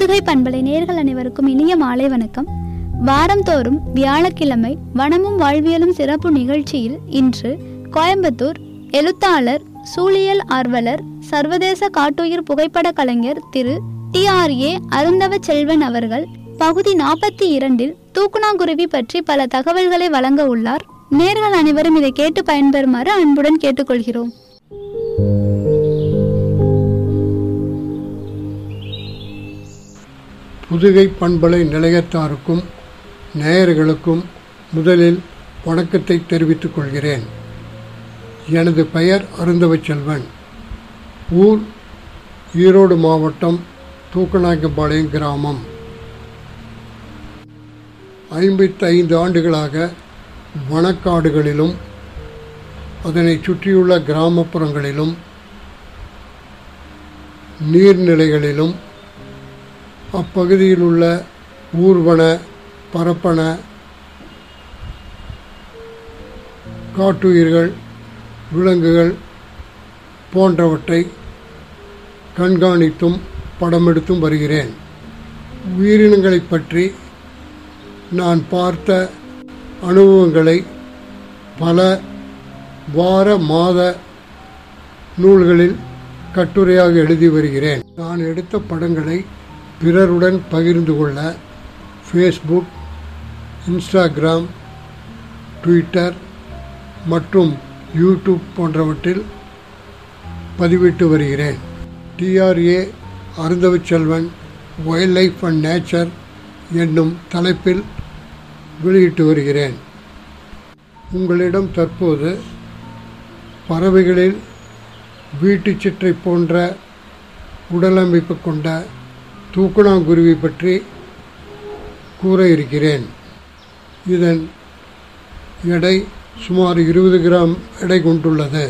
புதுகை பண்பலை நேர்கள் அனைவருக்கும் இனிய மாலை வணக்கம் வாரந்தோறும் வியாழக்கிழமை வனமும் வாழ்வியலும் சிறப்பு நிகழ்ச்சியில் இன்று கோயம்புத்தூர் எழுத்தாளர் சூழியல் ஆர்வலர் சர்வதேச காட்டுயிர் புகைப்பட கலைஞர் திரு T R A Arunthava Selvan அவர்கள் பகுதி நாற்பத்தி இரண்டில் தூக்குனாங்குருவி பற்றி பல தகவல்களை வழங்க உள்ளார் நேர்கள் அனைவரும் இதை கேட்டு பயன்பெறுமாறு அன்புடன் கேட்டுக்கொள்கிறோம் புதுகை பண்பலை நிலையத்தாருக்கும் நேயர்களுக்கும் முதலில் வணக்கத்தை தெரிவித்துக் கொள்கிறேன் எனது பெயர் அருந்தவச் செல்வன் ஊர் ஈரோடு மாவட்டம் தூக்கநாயக்கம்பாளையம் கிராமம் ஐம்பத்தி ஐந்து ஆண்டுகளாக வனக்காடுகளிலும் அதனை சுற்றியுள்ள கிராமப்புறங்களிலும் நீர்நிலைகளிலும் அப்பகுதியில் உள்ள ஊர்வன பரப்பன காட்டுயிர்கள் விலங்குகள் போன்றவற்றை கண்காணித்தும் படமெடுத்தும் வருகிறேன் உயிரினங்களைப் பற்றி நான் பார்த்த அனுபவங்களை பல வார மாத நூல்களில் கட்டுரையாக எழுதி வருகிறேன் நான் எடுத்த படங்களை பிறருடன் பகிர்ந்து கொள்ள ஃபேஸ்புக் இன்ஸ்டாகிராம் ட்விட்டர் மற்றும் யூடியூப் போன்றவற்றில் பதிவிட்டு வருகிறேன் TRA Arunthavaselvan wild life and nature என்னும் தலைப்பில் வெளியிட்டு வருகிறேன் உங்களிடம் தற்போது பறவைகளில் வீட்டுச் சிற்றை போன்ற உடலமைப்பு கொண்ட தூக்குனாங்குருவி பற்றி கூற இருக்கிறேன் இதன் எடை சுமார் இருபது கிராம் எடை கொண்டுள்ளது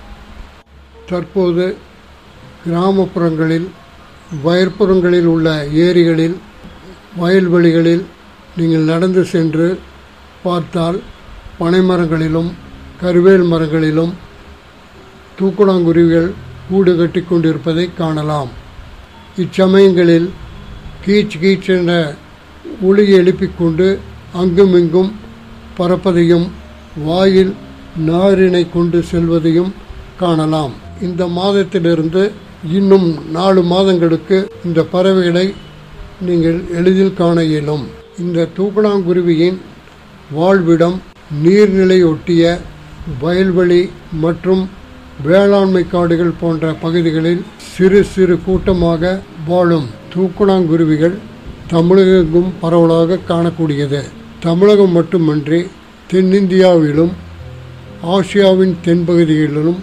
தற்போது கிராமப்புறங்களில் வயற்புறங்களில் உள்ள ஏரிகளில் வயல்வெளிகளில் நீங்கள் நடந்து சென்று பார்த்தால் பனைமரங்களிலும் கருவேல் மரங்களிலும் தூக்குடாங்குருவிகள் கூடு கட்டி கொண்டிருப்பதை காணலாம் இச்சமயங்களில் கீச் கீச் என்ற ஒளியை எழுப்பிக் கொண்டு அங்குமிங்கும் பறப்பதையும் வாயில் நாரினை கொண்டு செல்வதையும் காணலாம் இந்த மாதத்திலிருந்து இன்னும் நாலு மாதங்களுக்கு இந்த பறவைகளை நீங்கள் எளிதில் காண இயலும் இந்த தூக்கணாங்குருவியின் வாழ்விடம் நீர்நிலை ஒட்டிய வயல்வெளி மற்றும் வேளாண்மை காடுகள் போன்ற பகுதிகளில் சிறு சிறு கூட்டமாக வாழும் தூக்குணாங்குருவிகள் தமிழகெங்கும் பரவலாக காணக்கூடியது தமிழகம் மட்டுமன்றி தென்னிந்தியாவிலும் ஆசியாவின் தென்பகுதிகளிலும்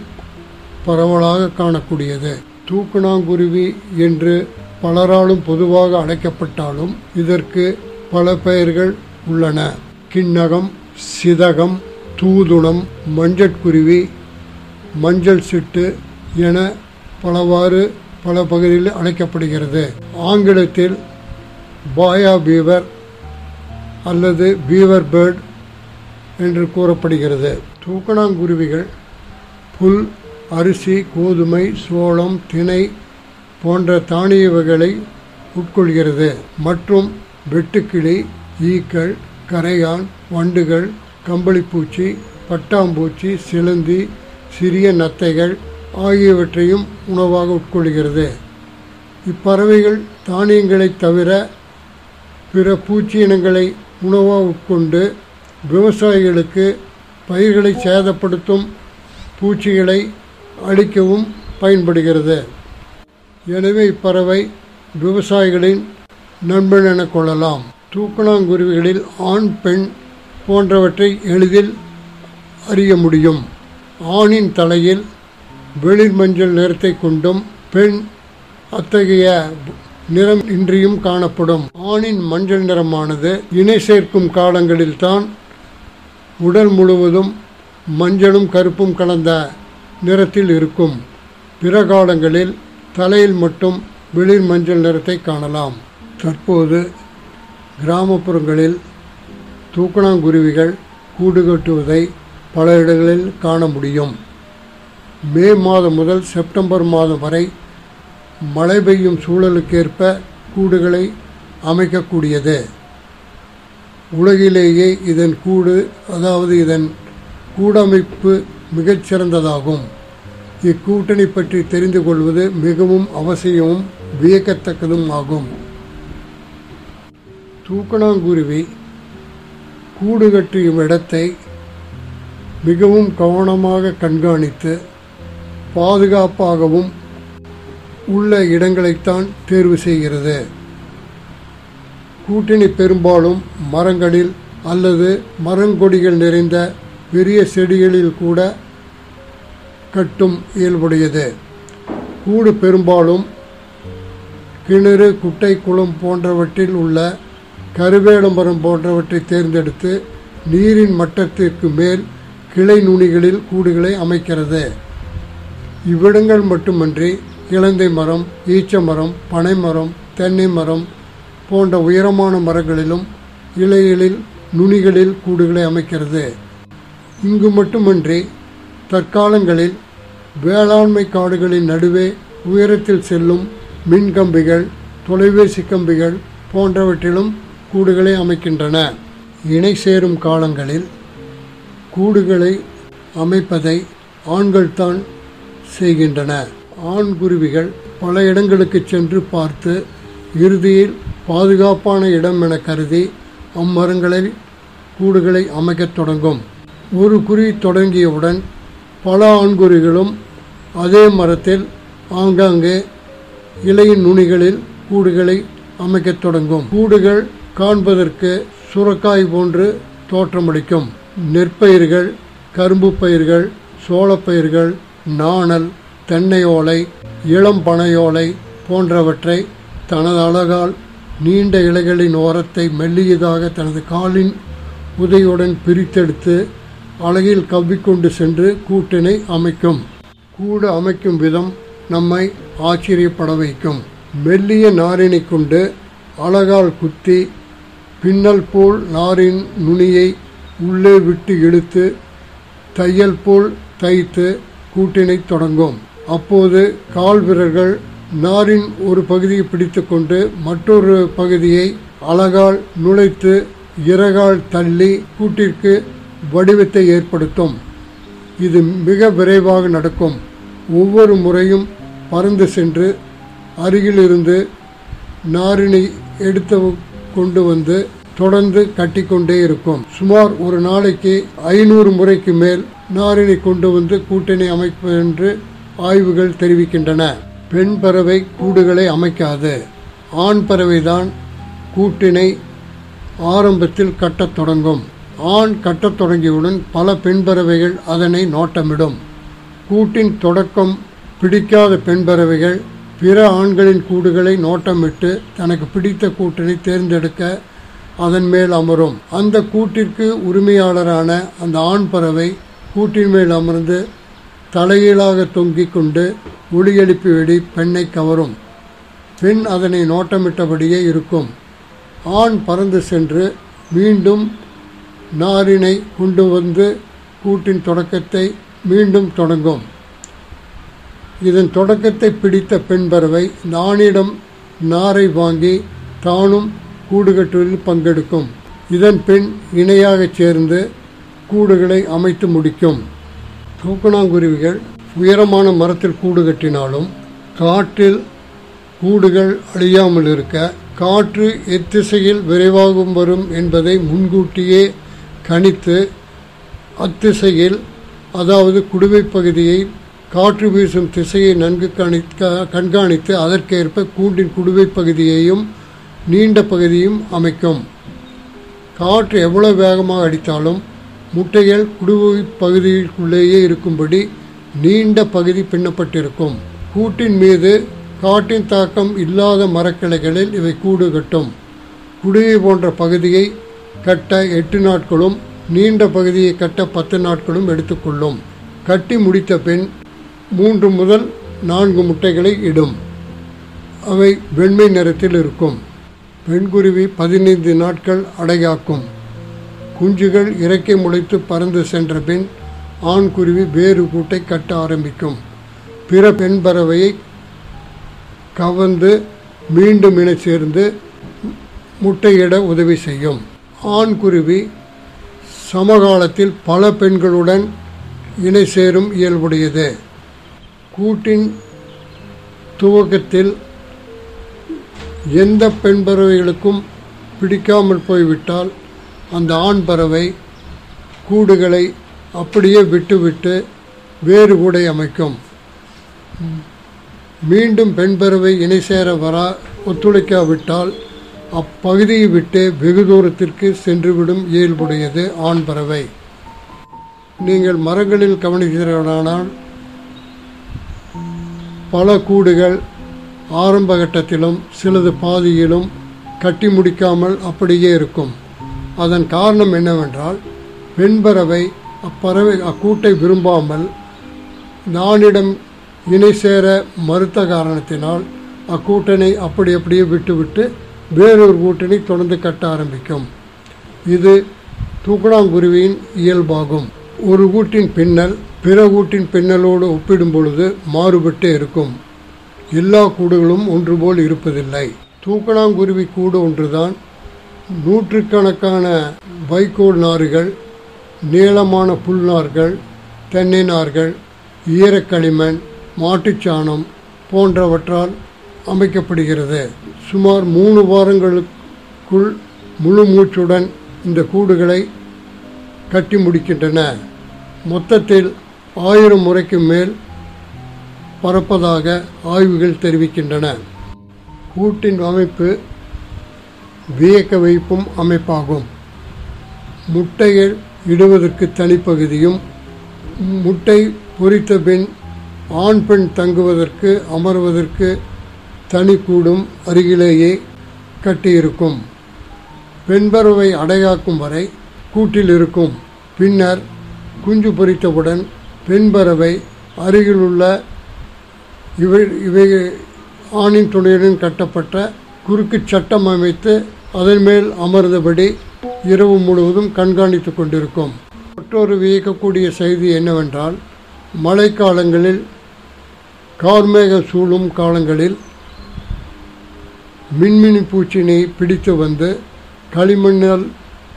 பரவலாக காணக்கூடியது தூக்குணாங்குருவி என்று பலராலும் பொதுவாக அழைக்கப்பட்டாலும் இதற்கு பல பெயர்கள் உள்ளன கிண்ணகம் சிதகம் தூதுணம் மஞ்சட்குருவி மஞ்சள் சிட்டு என பலவாறு பல பகுதிகளில் அழைக்கப்படுகிறது ஆங்கிலத்தில் பாயா பீவர் அல்லது பீவர் பேர்ட் என்று கூறப்படுகிறது தூக்கணாங்குருவிகள் புல் அரிசி கோதுமை சோளம் திணை போன்ற தானிய வகைகளை உட்கொள்கிறது மற்றும் வெட்டுக்கிளி ஈக்கள் கரையான் வண்டுகள் கம்பளிப்பூச்சி பட்டாம்பூச்சி சிலந்தி சிறிய நத்தைகள் ஆகியவற்றையும் உணவாக உட்கொள்கிறது இப்பறவைகள் தானியங்களைத் தவிர பிற பூச்சி இனங்களை உணவாக உட்கொண்டு விவசாயிகளுக்கு பயிர்களை சேதப்படுத்தும் பூச்சிகளை அழிக்கவும் பயன்படுகிறது எனவே இப்பறவை விவசாயிகளின் நண்பன் என கொள்ளலாம் தூக்கணாங்குருவிகளில் ஆண் பெண் போன்றவற்றை எளிதில் அறிய முடியும் ஆணின் தலையில் வெளிர் மஞ்சள் நிறத்தை கொண்டும் பெண் அத்தகைய நிறம் இன்றியும் காணப்படும் ஆணின் மஞ்சள் நிறமானது இணை சேர்க்கும் காலங்களில்தான் உடல் முழுவதும் மஞ்சளும் கருப்பும் கலந்த நிறத்தில் இருக்கும் பிற காலங்களில் தலையில் மட்டும் வெளிர் மஞ்சள் நிறத்தை காணலாம் தற்போது கிராமப்புறங்களில் தூக்கணாங்குருவிகள் கூடு கட்டுவதை பல இடங்களில் காண முடியும் மே மாதம் முதல் செப்டம்பர் மாதம் வரை மழை பெய்யும் சூழலுக்கேற்ப கூடுகளை அமைக்கக்கூடியது உலகிலேயே இதன் கூடு அதாவது இதன் கூடமைப்பு மிகச்சிறந்ததாகும் இக்கூட்டணி பற்றி தெரிந்து கொள்வது மிகவும் அவசியமும் வியக்கத்தக்கதும் ஆகும் தூக்கணாங்குருவி கூடு கட்டியும் இடத்தை மிகவும் கவனமாக கண்காணித்து பாதுகாப்பாகவும் உள்ள இடங்களைத்தான் தேர்வு செய்கிறது கூட்டணி பெரும்பாலும் மரங்களில் அல்லது மரங்கொடிகள் நிறைந்த பெரிய செடிகளில் கூட கட்டும் இயல்புடையது கூடு பெரும்பாலும் கிணறு குட்டை குளம் போன்றவற்றில் உள்ள கருவேல மரம் போன்றவற்றை தேர்ந்தெடுத்து நீரின் மட்டத்திற்கு மேல் கிளை நுனிகளில் கூடுகளை அமைக்கிறது இவ்விடங்கள் மட்டுமன்றி இலந்தை மரம் ஈச்ச மரம் பனைமரம் தென்னை மரம் போன்ற உயரமான மரங்களிலும் இலைகளில் நுனிகளில் கூடுகளை அமைக்கிறது இங்கு மட்டுமன்றி தற்காலங்களில் வேளாண்மை காடுகளின் நடுவே உயரத்தில் செல்லும் மின்கம்பிகள் தொலைபேசி கம்பிகள் போன்றவற்றிலும் கூடுகளை அமைக்கின்றன இணை சேரும் காலங்களில் கூடுகளை அமைப்பதை ஆண்கள்தான் செய்கின்றன ஆண் குருவிகள் பல இடங்களுக்கு சென்று பார்த்து இறுதியில் பாதுகாப்பான இடம் என கருதி அம்மரங்களில் கூடுகளை அமைக்கத் தொடங்கும் ஒரு குருவி தொடங்கியவுடன் பல ஆண்குருவிகளும் அதே மரத்தில் ஆங்காங்கே இலையின் நுனிகளில் கூடுகளை அமைக்கத் தொடங்கும் கூடுகள் காண்பதற்கு சுரக்காய் போன்று தோற்றமளிக்கும் நெற்பயிர்கள் கரும்பு பயிர்கள் சோளப்பயிர்கள் நாணல் தென்னையோலை இளம் பனையோலை போன்றவற்றை தனது அழகால் நீண்ட இலைகளின் ஓரத்தை மெல்லியதாக தனது காலின் உதையுடன் பிரித்தெடுத்து அழகில் கவ்விக்கொண்டு சென்று கூட்டினை அமைக்கும் கூடு அமைக்கும் விதம் நம்மை ஆச்சரியப்பட வைக்கும் மெல்லிய நாரினை கொண்டு அழகால் குத்தி பின்னல் போல் நாரின் நுனியை உள்ளே விட்டு இழுத்து தையல் போல் தைத்து கூட்டினை தொடங்கும் அப்போது கால் வீரர்கள் நாரின் ஒரு பகுதியை பிடித்துக்கொண்டு மற்றொரு பகுதியை அழகால் நுழைத்து இறகால் தள்ளி கூட்டிற்கு வடிவத்தை ஏற்படுத்தும் இது மிக விரைவாக நடக்கும் ஒவ்வொரு முறையும் பறந்து சென்று அருகிலிருந்து நாரினை எடுத்து கொண்டு வந்து தொடர்ந்து கட்டிக்கொண்டே இருக்கும் சுமார் ஒரு நாளைக்கு ஐநூறு முறைக்கு மேல் நாரினை கொண்டு வந்து கூட்டணி அமைப்பு என்று ஆய்வுகள் தெரிவிக்கின்றன பெண் பறவை கூடுகளை அமைக்காது ஆண் பறவைதான் கூட்டினை ஆரம்பத்தில் கட்டத் தொடங்கும் ஆண் கட்டத் தொடங்கியவுடன் பல பெண் பறவைகள் அதனை நோட்டமிடும் கூட்டின் தொடக்கம் பிடிக்காத பெண் பறவைகள் பிற ஆண்களின் கூடுகளை நோட்டமிட்டு தனக்கு பிடித்த கூட்டினை தேர்ந்தெடுக்க அதன் மேல் அமரும் அந்த கூட்டிற்கு உரிமையாளரான அந்த ஆண் பறவை கூட்டின் மேல் அமர்ந்து தலைகீழாக தொங்கிக் கொண்டு ஒளி எழுப்பி வெடி பெண்ணை கவரும் பெண் அதனை நோட்டமிட்டபடியே இருக்கும் ஆண் பறந்து சென்று மீண்டும் நாரினை கொண்டு வந்து கூட்டின் தொடக்கத்தை மீண்டும் தொடங்கும் இதன் தொடக்கத்தை பிடித்த பெண் பறவை இந்த ஆணிடம் நாரை வாங்கி தானும் கூடு கட்டுவதில் பங்கெடுக்கும் இதன் பெண் இணையாகச் சேர்ந்து கூடுகளை அமைத்து முடிக்கும் தூக்கணாங்குருவிகள் உயரமான மரத்தில் கூடு கட்டினாலும் காற்றில் கூடுகள் அழியாமல் இருக்க காற்று எத்திசையில் விரைவாகும் வரும் என்பதை முன்கூட்டியே கணித்து அத்திசையில் அதாவது குடுவை பகுதியை காற்று வீசும் திசையை நன்கு கணிக்க கண்காணித்து அதற்கேற்ப கூண்டின் குடுவை பகுதியையும் நீண்ட பகுதியும் அமைக்கும் காற்று எவ்வளவு வேகமாக அடித்தாலும் முட்டைகள் குடுவை பகுதிக்குள்ளேயே இருக்கும்படி நீண்ட பகுதி பின்னப்பட்டிருக்கும் கூட்டின் மீது காற்றின் தாக்கம் இல்லாத மரக்கிளைகளில் இவை கூடு கட்டும் குடுவை போன்ற பகுதியை கட்ட எட்டு நாட்களும் நீண்ட பகுதியை கட்ட பத்து நாட்களும் எடுத்துக்கொள்ளும் கட்டி முடித்த பின் மூன்று முதல் நான்கு முட்டைகளை இடும் அவை வெண்மை நிறத்தில் இருக்கும் பெண்குருவி பதினைந்து நாட்கள் அடைகாக்கும் குஞ்சுகள் இறக்கை முளைத்து பறந்து சென்ற பின் ஆண் குருவி வேறு கூட்டை கட்ட ஆரம்பிக்கும் பிற பெண் பறவையை கவர்ந்து மீண்டும் இணை சேர்ந்து முட்டையிட உதவி செய்யும் ஆண் குருவி சமகாலத்தில் பல பெண்களுடன் இணை சேரும் இயல்புடையது கூட்டின் துவக்கத்தில் எந்த பெண் பறவைகளுக்கும் பிடிக்காமல் போய்விட்டால் அந்த ஆண் பறவை கூடுகளை அப்படியே விட்டுவிட்டு வேறு கூடை அமைக்கும் மீண்டும் பெண் பறவை இணை சேர வர ஒத்துழைக்காவிட்டால் அப்பகுதியை விட்டு வெகு தூரத்திற்கு சென்றுவிடும் இயல்புடையது ஆண் பறவை நீங்கள் மரங்களில் கவனிக்கிறீர்களானால் பல கூடுகள் ஆரம்ப கட்டத்திலும் சிலது பாதியிலும் கட்டி முடிக்காமல் அப்படியே இருக்கும் அதன் காரணம் என்னவென்றால் பெண்பறவை அப்பறவை அக்கூட்டை விரும்பாமல் நானிடம் இணை சேர மறுத்த காரணத்தினால் அக்கூட்டனை அப்படி அப்படியே விட்டுவிட்டு வேறொரு கூட்டணி தொடர்ந்து கட்ட ஆரம்பிக்கும் இது தூக்கணாங்குருவியின் இயல்பாகும் ஒரு கூட்டின் பின்னல் பிற கூட்டின் பின்னலோடு ஒப்பிடும் பொழுது மாறுபட்டே இருக்கும் எல்லா கூடுகளும் ஒன்று போல் இருப்பதில்லை தூக்கணாங்குருவி கூடு ஒன்றுதான் நூற்றுக்கணக்கான வைக்கோல் நார்கள் நீளமான புல்நார்கள் தென்னை நார்கள் ஈரக்களிமண் மாட்டுச்சாணம் போன்றவற்றால் அமைக்கப்படுகிறது சுமார் மூணு வாரங்களுக்குள் முழு மூச்சுடன் இந்த கூடுகளை கட்டி முடிக்கின்றன மொத்தத்தில் ஆயிரம் முறைக்கு மேல் பறப்பதாக ஆய்வுகள் தெரிவிக்கின்றன கூட்டின் அமைப்பு வியக்க வைப்பும் அமைப்பாகும் முட்டைகள் இடுவதற்கு தனிப்பகுதியும் முட்டை பொரித்த பின் ஆண் பெண் தங்குவதற்கு அமர்வதற்கு தனி கூடும் அருகிலேயே கட்டியிருக்கும் பெண்பறவை அடைகாக்கும் வரை கூட்டில் இருக்கும் பின்னர் குஞ்சு பொரித்தவுடன் பெண்பறவை அருகிலுள்ள இவை இவை ஆணின் துணையுடன் கட்டப்பட்ட குறுக்கு சட்டம் அமைத்து அதன் மேல் அமர்ந்தபடி இரவு முழுவதும் கண்காணித்து கொண்டிருக்கும் மற்றொரு வியக்கக்கூடிய செய்தி என்னவென்றால் மழைக்காலங்களில் கார்மேகம் சூழும் காலங்களில் மின்மினி பூச்சினை பிடித்து வந்து களிமண்ணால்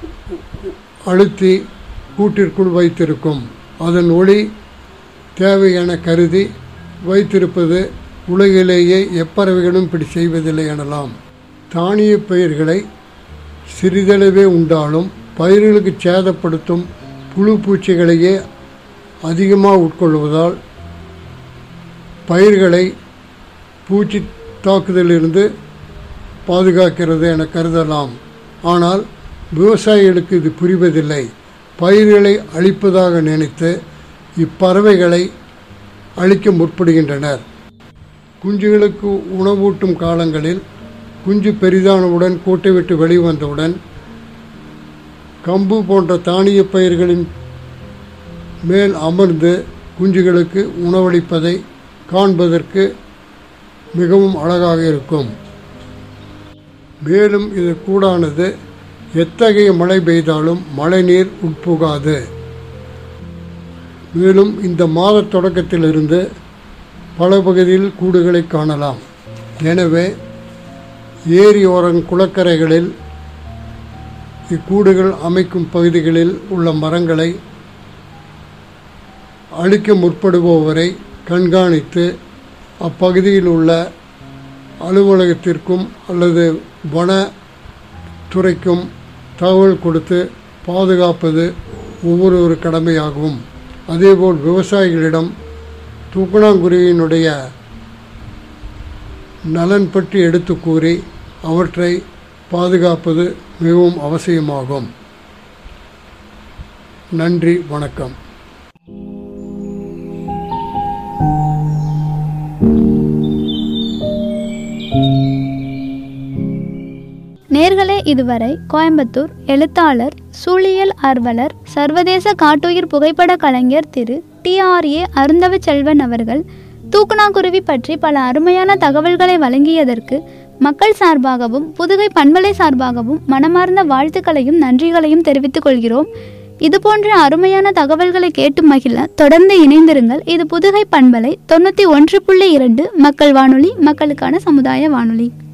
அழுத்தி கூட்டிற்குள் வைத்திருக்கும் அதன் ஒளி தேவை என கருதி வைத்திருப்பது உலகிலேயே எப்பறவைகளும் இப்படி செய்வதில்லை எனலாம் தானிய பயிர்களை சிறிதளவே உண்டாலும் பயிர்களுக்கு சேதப்படுத்தும் புழு பூச்சிகளையே அதிகமாக உட்கொள்வதால் பயிர்களை பூச்சி தாக்குதலிருந்து பாதுகாக்கிறது என கருதலாம் ஆனால் விவசாயிகளுக்கு இது புரிவதில்லை பயிர்களை அழிப்பதாக நினைத்து இப்பறவைகளை அழிக்க முற்படுகின்றனர் குஞ்சுகளுக்கு உணவூட்டும் காலங்களில் குஞ்சு பெரிதானவுடன் கூட்டை விட்டு வெளிவந்தவுடன் கம்பு போன்ற தானிய பயிர்களின் மேல் அமர்ந்து குஞ்சுகளுக்கு உணவளிப்பதை காண்பதற்கு மிகவும் அழகாக இருக்கும் மேலும் இது கூடானது எத்தகைய மழை பெய்தாலும் மழைநீர் உட்புகாது மேலும் இந்த மாத தொடக்கத்திலிருந்து பல பகுதியில் கூடுகளை காணலாம் எனவே ஏரியோரம் குளக்கரைகளில் இக்கூடுகள் அமைக்கும் பகுதிகளில் உள்ள மரங்களை அழிக்க முற்படுபவரை கண்காணித்து அப்பகுதியில் உள்ள அலுவலகத்திற்கும் அல்லது வன துறைக்கும் தகவல் கொடுத்து பாதுகாப்பது ஒவ்வொரு கடமையாகும் அதேபோல் விவசாயிகளிடம் தூக்கணாங்குருவியினுடைய நலன் பற்றி எடுத்து கூறி அவற்றை பாதுகாப்பது மிகவும் அவசியமாகும் நன்றி வணக்கம் நேர்களே இதுவரை கோயம்புத்தூர் எழுத்தாளர் சூழியல் ஆர்வலர் சர்வதேச காட்டுயிர் புகைப்பட கலைஞர் திரு டிஆர்ஏ அருந்தவ செல்வன் அவர்கள் தூக்குநாக்குருவி பற்றி பல அருமையான தகவல்களை வழங்கியதற்கு மக்கள் சார்பாகவும் புதுகை பண்பலை சார்பாகவும் மனமார்ந்த வாழ்த்துக்களையும் நன்றிகளையும் தெரிவித்துக் கொள்கிறோம் இதுபோன்ற அருமையான தகவல்களை கேட்டு மகிழ தொடர்ந்து இணைந்திருங்கள் இது புதுகை பண்பலை தொண்ணூற்றி ஒன்று புள்ளி இரண்டு மக்கள் வானொலி மக்களுக்கான சமுதாய வானொலி